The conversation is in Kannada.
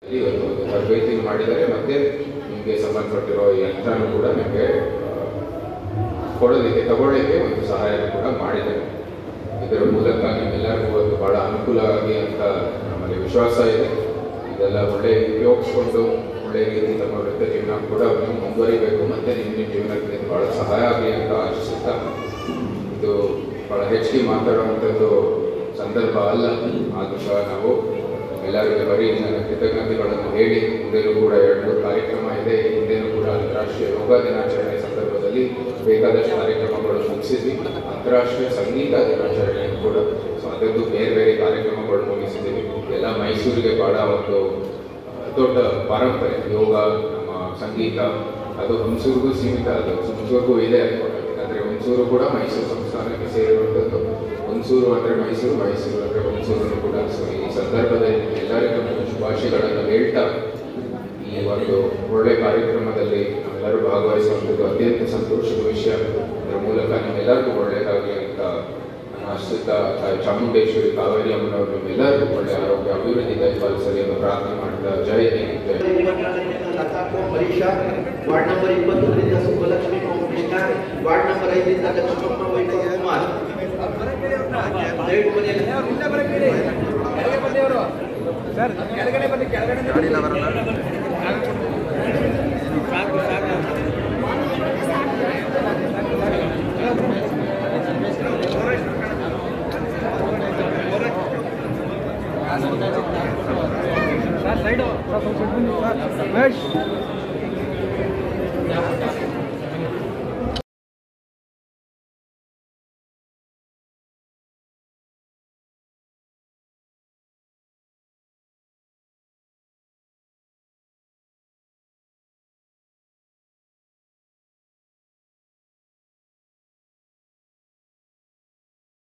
ಇವತ್ತು ಒಂದು ತರಬೇತಿ ಮಾಡಿದರೆ ಮತ್ತೆ ನಿಮಗೆ ಸಂಬಂಧಪಟ್ಟಿರೋ ಯಂತ್ರನೂ ಕೂಡ ನಿಮಗೆ ಕೊಡೋದಕ್ಕೆ ತಗೊಳ್ಳಿಕ್ಕೆ ಒಂದು ಸಹಾಯ ಕೂಡ ಮಾಡಿದ್ದಾರೆ ಇದರ ಮೂಲಕ ನಿಮ್ಮೆಲ್ಲರಿಗೂ ಒಂದು ಬಹಳ ಅನುಕೂಲ ಆಗಿ ಅಂತ ನಮ್ಮಲ್ಲಿ ವಿಶ್ವಾಸ ಇದೆ ಇದೆಲ್ಲ ಒಳ್ಳೆ ಉಪಯೋಗಿಸ್ಕೊಂಡು ಒಳ್ಳೆ ರೀತಿ ತಮ್ಮ ವೃತ್ತಿ ಜೀವನ ಕೂಡ ನೀವು ಮುಂದುವರಿಬೇಕು ಮತ್ತೆ ನಿಮ್ಮ ನಿಮ್ಮ ಜೀವನಕ್ಕೆ ಇದು ಬಹಳ ಸಹಾಯ ಆಗಲಿ ಅಂತ ಆಶಿಸುತ್ತಾ ಇದು ಬಹಳ ಹೆಚ್ಚಿಗೆ ಮಾತಾಡುವಂಥದ್ದು ಸಂದರ್ಭ ಅಲ್ಲ ಆದರೂ ಸಹ ನಾವು ಎಲ್ಲರಿಗೆ ಬರೀ ನನ್ನ ಕೃತಜ್ಞತೆಗಳನ್ನು ಹೇಳಿ ಮುಂದೆನೂ ಕೂಡ ಎರಡು ಮೂರು ಕಾರ್ಯಕ್ರಮ ಇದೆ ಹಿಂದೆನೂ ಕೂಡ ಅಂತಾರಾಷ್ಟ್ರೀಯ ಯೋಗ ದಿನಾಚರಣೆ ಸಂದರ್ಭದಲ್ಲಿ ಬೇಕಾದಷ್ಟು ಕಾರ್ಯಕ್ರಮಗಳು ಮುಗಿಸಿದ್ವಿ ಅಂತಾರಾಷ್ಟ್ರೀಯ ಸಂಗೀತ ದಿನಾಚರಣೆ ಕೂಡ ಸೊ ಅದರದ್ದು ಬೇರೆ ಬೇರೆ ಕಾರ್ಯಕ್ರಮಗಳು ಮುಗಿಸಿದ್ದೀವಿ ಎಲ್ಲ ಮೈಸೂರಿಗೆ ಬಹಳ ಒಂದು ಆ, ದೊಡ್ಡ ಪರಂಪರೆ ಯೋಗ ನಮ್ಮ ಸಂಗೀತ ಅದು ಹುಣಸೂರಿಗೂ ಸೀಮಿತ ಅದು ಹುಣಸೂರಿಗೂ ಇದೆ ಯಾಕಂದರೆ ಹುಣಸೂರು ಕೂಡ ಮೈಸೂರು ಸಂಸ್ಥಾನಕ್ಕೆ ಸೇರಿರುವಂಥದ್ದು ಹುಣಸೂರು ಅಂದರೆ ಮೈಸೂರು ಮೈಸೂರು ಅಂದರೆ ಹುಣಸೂರು ಕೂಡ ಸೊ ಈ ಸಂದರ್ಭದಲ್ಲಿ ಎಲ್ಲರಿಗೂ ನಾನು ಶುಭಾಶಯಗಳನ್ನು ಹೇಳ್ತಾ ಈ ಒಂದು ಒಳ್ಳೆ ಕಾರ್ಯಕ್ರಮದಲ್ಲಿ ನಾವೆಲ್ಲರೂ ಭಾಗವಹಿಸುವಂಥದ್ದು ಅತ್ಯಂತ ಸಂತೋಷದ ವಿಷಯ ಇದರ ಮೂಲಕ ನಿಮ್ಮೆಲ್ಲರಿಗೂ ಒಳ್ಳೆಯದಾಗಲಿ ಅಂತ ನಾನು ಆಶ್ರಿತ ತಾಯಿ ಚಾಮುಂಡೇಶ್ವರಿ ಕಾವೇರಿ ಅಮ್ಮನವರು ನಿಮ್ಮೆಲ್ಲರಿಗೂ ಒಳ್ಳೆಯ ಆರೋಗ್ಯ ಅಭಿವೃದ್ಧಿ ದಯಪಾಲಿಸಲಿ ಎಂದು ಪ್ರಾರ್ಥನೆ ಮಾಡ್ತಾ ಜೈ ಹಿಂದ್ ಜೈ ಲತಾ ಕೋಮ್ ಪರೀಕ್ಷಾ ವಾರ್ಡ್ ನಂಬರ್ ಇಪ್ಪತ್ತೊಂದರಿಂದ ಸುಬ್ಬಲಕ್ಷ್ಮಿ ಕೋಮ್ ಕೃಷ್ಣ ವಾರ್ಡ್ ನಂಬರ್ ಐದರಿಂದ ಲಕ್ಷ್ಮಮ್ಮ ವೈಭವ್ ಕುಮಾರ್ ದಯವಿಟ್ಟು ಬನ್ನಿ. ಸರ್ ಸೈಡು ಸರ್ ಸ್ವಲ್ಪ ಬನ್ನಿ ಸರ್ ಮಹೇಶ್